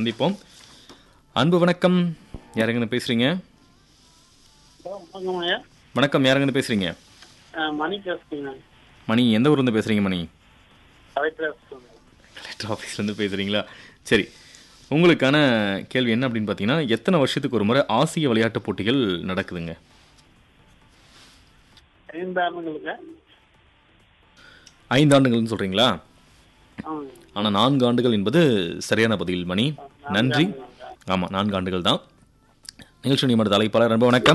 சந்திப்போம் அன்பு வணக்கம் யாருங்கன்னு பேசுறீங்க வணக்கம்யா வணக்கம் யாருங்கன்னு பேசுறீங்க மணி பேசுறீங்க மணி எந்த ஊர்லேருந்து பேசுறீங்க மணி கலெக்டர் கலெக்டர் ஆஃபீஸ்லேருந்து பேசுறீங்களா சரி உங்களுக்கான கேள்வி என்ன அப்படின்னு பார்த்தீங்கன்னா எத்தனை வருஷத்துக்கு ஒரு முறை ஆசிய விளையாட்டுப் போட்டிகள் நடக்குதுங்க ஐந்து ஆண்டுகளுக்கு ஐந்து ஆண்டுகள்னு சொல்றீங்களா ஆமாங்க. ஆனால் நான்கு ஆண்டுகள் என்பது சரியான பதில் மணி நன்றி ஆமாம் நான்கு ஆண்டுகள் தான் நிகழ்ச்சி நியமன தலைப்பாளர் ரொம்ப வணக்கம்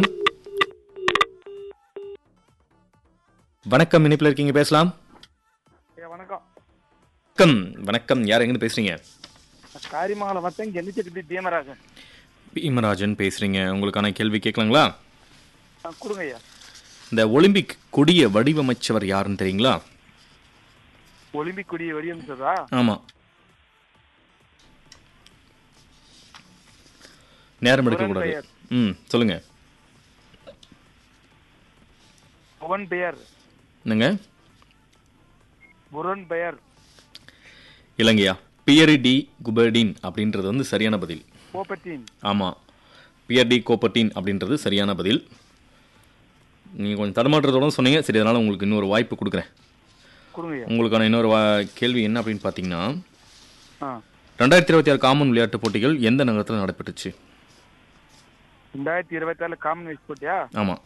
வணக்கம் இணைப்பில் இருக்கீங்க பேசலாம் ஐயா வணக்கம் வணக்கம் வணக்கம் யார் எங்கன்னு பேசுறீங்க காரிமங்கலம் வத்தம் கெல்லிச்சக்கட்டி தீமராஜன் பீமராஜன் பேசுறீங்க உங்களுக்கான கேள்வி கேட்கலாங்களா ஆ, கொடுங்க ஐயா இந்த ஒலிம்பிக் கொடியை வடிவமைச்சவர் யாருன்னு தெரியுங்களா ஒலிம்பிக் கொடியை வடிவமைச்சதா ஆமாம் நேரம் எடுக்கக்கூடாது பெயர். ம் சொல்லுங்க புவன் பெயர் என்னங்க புரன் பெயர் இல்லைங்கய்யா பியரி டி குபர்டின் அப்படின்றது வந்து சரியான பதில் கோப்பத்தீன் ஆமாம் பியர் டி கோப்பர்டின் அப்படின்றது சரியான பதில் நீங்கள் கொஞ்சம் தடுமாற்றத்தோட சொன்னீங்க சரி அதனால் உங்களுக்கு இன்னொரு வாய்ப்பு கொடுக்குறேன் கொடுங்க ஐயா உங்களுக்கான இன்னொரு வா- கேள்வி என்ன அப்படின்னு பார்த்தீங்கன்னா ஆ ரெண்டாயிரத்தி இருபத்தி ஆறு காமன் விளையாட்டுப் போட்டிகள் எந்த நகரத்தில் நடைபெற்றுச்சு ரெண்டாயிரத்தி இருபத்தி ஆறு காமன்வெல்த் போட்டியா ஆமாம்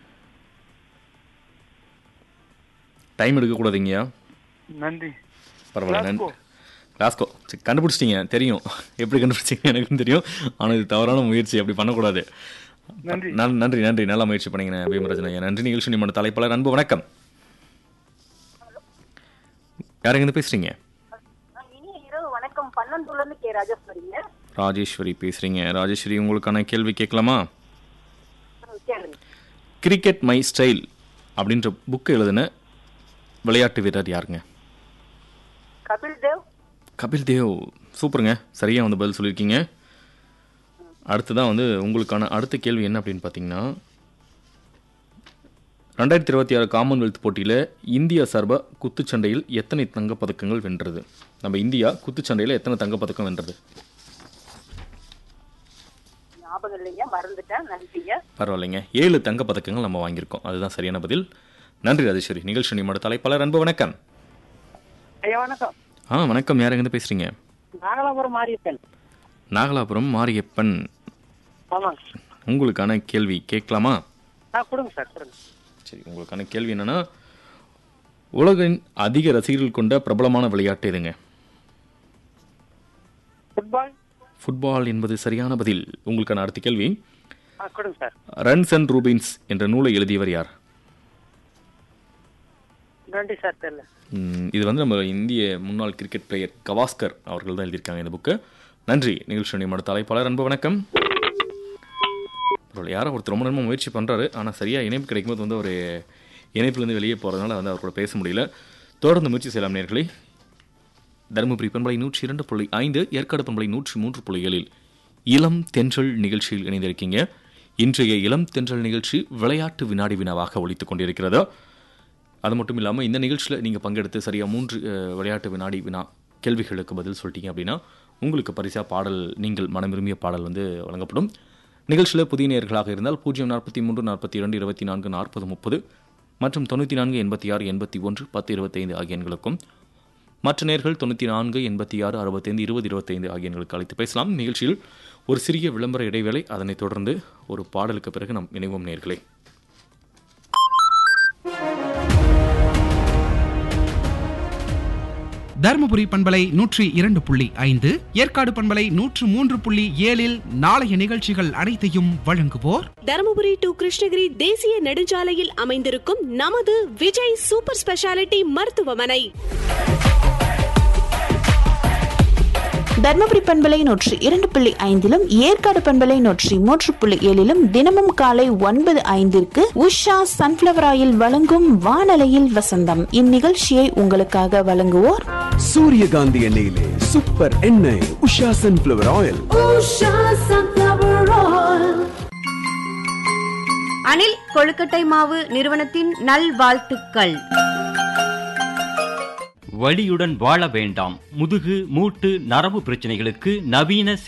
டைம் எடுக்கக்கூடாதுங்கய்யா நன்றி பரவாயில்ல நன்றி கிளாஸ்கோ. கிளாஸ்கோ சரி கண்டுபிடிச்சிட்டீங்க தெரியும் எப்படி கண்டுபிடிச்சிங்க எனக்கும் தெரியும் ஆனால் இது தவறான முயற்சி அப்படி பண்ணக்கூடாது நன்றி நன்- நன்றி நன்றி நல்லா முயற்சி பண்ணீங்க பீமராஜன் ஐயா நன்றி நிகழ்ச்சி நியமன தலைப்பாளர் அன்பு வணக்கம் யாருங்க இருந்து பேசுறீங்க இனிய இரவு வணக்கம் பன்னெண்டுல இருந்து கே ராஜேஸ்வரிங்க ராஜேஸ்வரி பேசுறீங்க ராஜேஸ்வரி உங்களுக்கான கேள்வி கேட்கலாமா ம், கேளுங்க கிரிக்கெட் மை ஸ்டைல் அப்படின்ற புக்கு எழுதின விளையாட்டு வீரர் யாருங்க கபில் தேவ் கபில் தேவ் சூப்பருங்க சரியாக வந்து பதில் சொல்லியிருக்கீங்க அடுத்ததான் வந்து உங்களுக்கான அடுத்த கேள்வி என்ன அப்படின்னு பார்த்தீங்கன்னா ரெண்டாயிரத்தி இருபத்தி ஆறு காமன்வெல்த் போட்டியில் இந்தியா சார்பாக குத்துச்சண்டையில் எத்தனை தங்கப்பதக்கங்கள் வென்றது நம்ம இந்தியா குத்துச்சண்டையில் எத்தனை தங்கப்பதக்கம் வென்றது ஞாபகம் இல்லைங்க மறந்துட்டேன் நன்றிங்க பரவாயில்லைங்க ஏழு தங்கப்பதக்கங்கள் நம்ம வாங்கியிருக்கோம் அதுதான் சரியான பதில் நன்றி ராஜேஸ்வரி நிகழ்ச்சி நியமன தலைப்பாளர் அன்பு வணக்கம் ஐயா வணக்கம் ஆ வணக்கம் யார் எங்கேருந்து பேசுகிறீங்க நாகலாபுரம் மாரியப்பன் நாகலாபுரம் மாரியப்பன் ஆமாங்க உங்களுக்கான கேள்வி கேட்கலாமா ஆ கொடுங்க சார் கொடுங்க சரி உங்களுக்கான கேள்வி என்னன்னா உலகின் அதிக ரசிகர்கள் கொண்ட பிரபலமான விளையாட்டு எதுங்க ஃபுட்பால் ஃபுட்பால் என்பது சரியான பதில் உங்களுக்கான அடுத்த கேள்வி ஆ கொடுங்க சார் ரன்ஸ் அண்ட் ரூபின்ஸ் என்ற நூலை எழுதியவர் யார் நன்றி சார் தெரியல ம், இது வந்து நம்ம இந்திய முன்னாள் கிரிக்கெட் பிளேயர் கவாஸ்கர் அவர்கள் தான் எழுதியிருக்காங்க இந்த புக்கு நன்றி நிகழ்ச்சி நியமன தலைப்பாளர் அன்பு வணக்கம் பரவாயில்ல, யாரோ ஒருத்தர் ரொம்ப நேரமாக முயற்சி பண்ணுறாரு ஆனால் சரியாக இணைப்பு கிடைக்கும்போது வந்து ஒரு இணைப்புலேருந்து வெளியே போகிறதுனால வந்து அவர் கூட பேச முடியல தொடர்ந்து முயற்சி செய்யலாம் நேர்களே தருமபுரி பண்பலை நூற்றி இரண்டு புள்ளி ஐந்து ஏற்காடு பண்பலை நூற்றி மூன்று புள்ளி ஏழில் இளம் தென்றல் நிகழ்ச்சியில் இணைந்திருக்கீங்க இன்றைய இளம் தென்றல் நிகழ்ச்சி விளையாட்டு வினாடி வினாவாக ஒலித்துக் கொண்டிருக்கிறது அது மட்டும் இல்லாமல் இந்த நிகழ்ச்சியில் நீங்கள் பங்கெடுத்து சரியாக மூன்று அஹ், விளையாட்டு வினாடி வினா கேள்விகளுக்கு பதில் சொல்லிட்டீங்க அப்படின்னா உங்களுக்கு பரிசா பாடல் நீங்கள் மனம் விரும்பிய பாடல் வந்து வழங்கப்படும் நிகழ்ச்சியில் புதிய நேயர்களாக இருந்தால் பூஜ்ஜியம் நாற்பத்தி மூன்று நாற்பத்தி இரண்டு இருபத்தி நான்கு நாற்பது முப்பது மற்றும் தொண்ணூற்றி நான்கு எண்பத்தி ஆறு எண்பத்தி ஒன்று பத்து இருபத்தைந்து ஆகிய எண்களுக்கும் மற்ற நேர்கள் தொண்ணூற்றி நான்கு எண்பத்தி ஆறு அறுபத்தைந்து இருபது இருபத்தைந்து ஆகிய எண்களுக்கு அழைத்து பேசலாம் நிகழ்ச்சியில் ஒரு சிறிய விளம்பர இடைவேளை அதனைத் தொடர்ந்து ஒரு பாடலுக்கு பிறகு நாம் இணைவோம் நேர்களே தருமபுரி பண்பலை நூற்றி இரண்டு புள்ளி ஐந்து ஏற்காடு பண்பலை நூற்று மூன்று புள்ளி ஏழில் நாளைய நிகழ்ச்சிகள் அனைத்தையும் வழங்குவோர் தருமபுரி டு கிருஷ்ணகிரி தேசிய நெடுஞ்சாலையில் அமைந்திருக்கும் நமது விஜய் சூப்பர் ஸ்பெஷாலிட்டி மருத்துவமனை தர்மபுரி பண்பலை நூற்றி இரண்டு புள்ளி ஐந்திலும் ஏற்காடு பண்பலை நூற்றி மூன்று புள்ளி ஏழிலும் தினமும் காலை ஒன்பது ஐந்திற்கு உஷா சன்ஃபிளவர் ஆயில் வழங்கும் வானலையில் வசந்தம் இந்நிகழ்ச்சியை உங்களுக்காக வழங்குவோர் சூரியகாந்தி எண்ணெயிலே சூப்பர் எண்ணெய் உஷா சன்ஃபிளவர் ஆயில் அனில் கொழுக்கட்டை மாவு நிறுவனத்தின் நல்வாழ்த்துக்கள் வலியுடன் வாழ வேண்டாம் முதுகு மூட்டு நரம்பு பிரச்சனைகளுக்கு நவீன